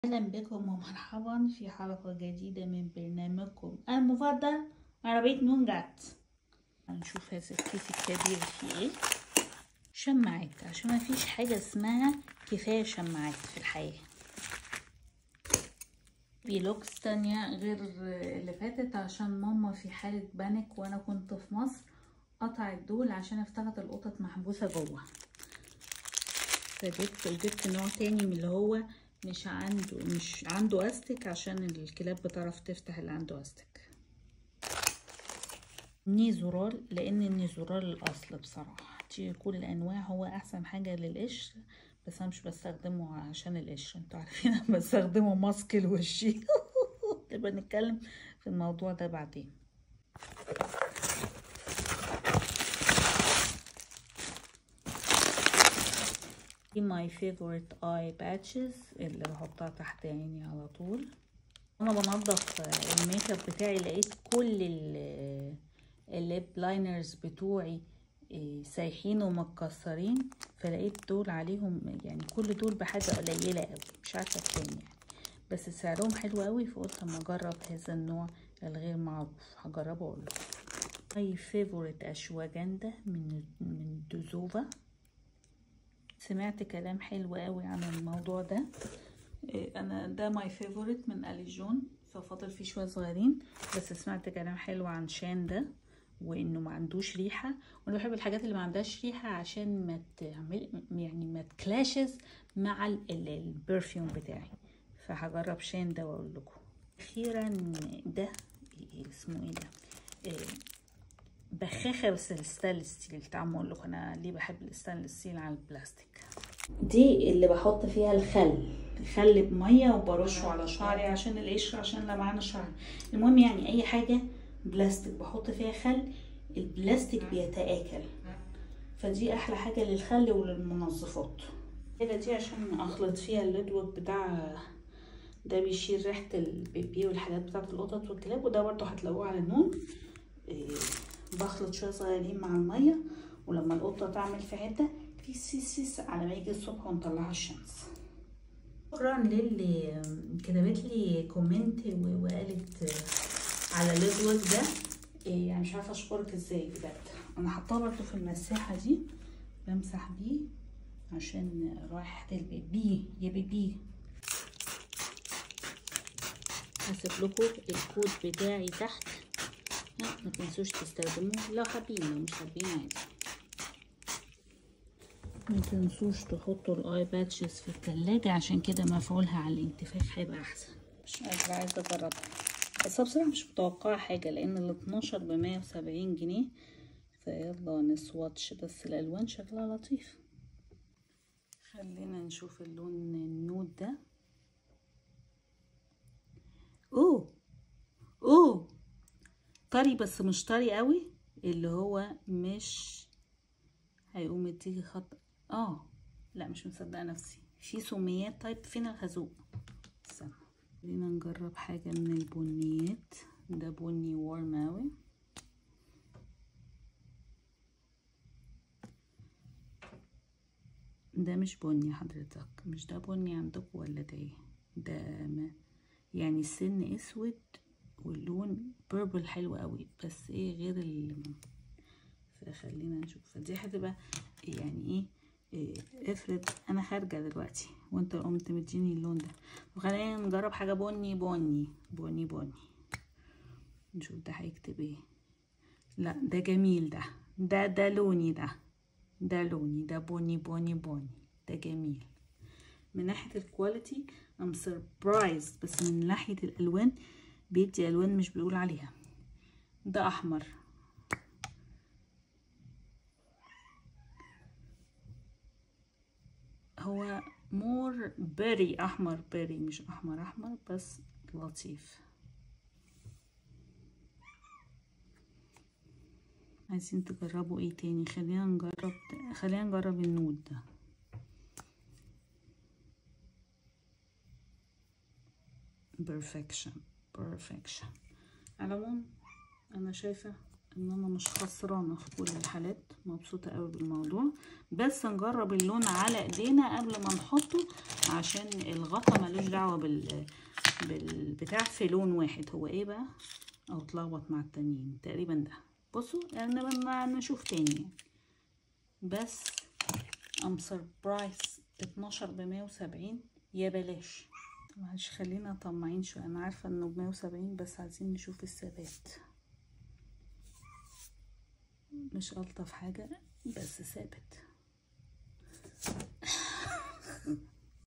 أهلا بكم ومرحبا في حلقة جديدة من برنامجكم المفضل عربية نون جات هنشوف هذا الكيس الكبير فيه ايه شماعات عشان ما فيش حاجة اسمها كفاية شماعات في الحياة في لوكس تانية غير اللي فاتت عشان ماما في حالة بانيك وانا كنت في مصر قطعت دول عشان افتكرت القطط محبوسة جوه فجبت وجبت نوع تاني من اللي هو مش عنده مش عنده استك عشان الكلاب بتعرف تفتح اللي عنده استك نيزورال لان النيزورال الاصل بصراحه دي كل الانواع هو احسن حاجه للقشر بس انا مش بستخدمه عشان القشر انتوا عارفين انا بستخدمه ماسك لوشي نبقى نتكلم في الموضوع ده بعدين دي ماي فيفورت اي باتشز اللي بحطها تحت عيني على طول وانا بنضف الميك اب بتاعي لقيت كل الليب لاينرز بتوعي سايحين ومتكسرين فلقيت دول عليهم يعني كل دول بحاجه قليله قوي مش عارفه بكام يعني بس سعرهم حلو قوي فقلت اما اجرب هذا النوع الغير معروف هجربه واقول لكم ماي فيفورت اشواجندا من من دوزوفا سمعت كلام حلو قوي عن الموضوع ده انا ده ماي فيفورت من اليجون ففاضل فيه شويه صغيرين بس سمعت كلام حلو عن شان ده وانه ما عندوش ريحه وانا بحب الحاجات اللي ما عندهاش ريحه عشان ما تعمل يعني ما تكلاشز مع البرفيوم بتاعي فهجرب شان ده واقول لكم اخيرا ده اسمه ايه ده إيه بخاخه بس الستانلس ستيل تعالوا اقول لكم انا ليه بحب الستانلس ستيل على البلاستيك دي اللي بحط فيها الخل الخل بميه وبرشه على شعري عشان القشر عشان لمعان شعري المهم يعني اي حاجه بلاستيك بحط فيها خل البلاستيك بيتآكل فدي احلى حاجه للخل وللمنظفات كده دي عشان اخلط فيها اللودوك بتاع ده بيشيل ريحه البيبي والحاجات بتاعه القطط والكلاب وده برضه هتلاقوه على النون إيه بخلط شويه صغيرين مع الميه ولما القطه تعمل في حته في سيس سيس على ما يجي الصبح ونطلعها الشمس شكرا للي كتبت لي كومنت وقالت على اللودوك ده إيه يعني مش عارفه اشكرك ازاي بجد انا حطاه برضه في المساحه دي بمسح بيه عشان رائحه البيبي يا بيبي هسيب لكم الكود بتاعي تحت لا ما تنسوش تستخدموه لو حابين لو مش حابين عادي ما تنسوش تحطوا الاي باتشز في التلاجة عشان كده مفعولها على الانتفاخ هيبقى احسن مش قادرة عايزة اجربها بس بصراحة مش متوقعة حاجة لان ال 12 بمية وسبعين جنيه فيلا نسواتش بس الالوان شكلها لطيف خلينا نشوف اللون النود ده اوه اوه طري بس مش طري قوي اللي هو مش هيقوم يديكي خط اه لا مش مصدقه نفسي في سميات طيب فين الخازوق استنى خلينا نجرب حاجه من البنيات ده بني وارم اوي ده مش بني حضرتك مش ده بني عندكم ولا ده ايه ده ما يعني السن اسود واللون بيربل حلو قوي بس ايه غير ال فخلينا نشوف فدي هتبقى يعني ايه, إيه افرض انا خارجه دلوقتي وانت قمت مديني اللون ده وخلينا نجرب حاجه بني بني بني بني نشوف ده هيكتب ايه لا ده جميل ده ده ده لوني ده ده لوني ده بني بني بني ده جميل من ناحيه الكواليتي ام سربرايز بس من ناحيه الالوان بيدي الوان مش بيقول عليها ده احمر هو مور بيري احمر بيري مش احمر احمر بس لطيف عايزين تجربوا ايه تاني خلينا نجرب خلينا نجرب النود ده perfection perfection على العموم انا شايفه ان انا مش خسرانه في كل الحالات مبسوطه قوي بالموضوع بس نجرب اللون على ايدينا قبل ما نحطه عشان الغطا ملوش دعوه بال بالبتاع في لون واحد هو ايه بقى او اتلخبط مع التانيين تقريبا ده بصوا يعني لما نشوف تاني يعني. بس ام سربرايز 12 ب 170 يا بلاش معلش خلينا طماعين شويه انا عارفه انه ب 170 بس عايزين نشوف الثبات مش الطف حاجه بس ثابت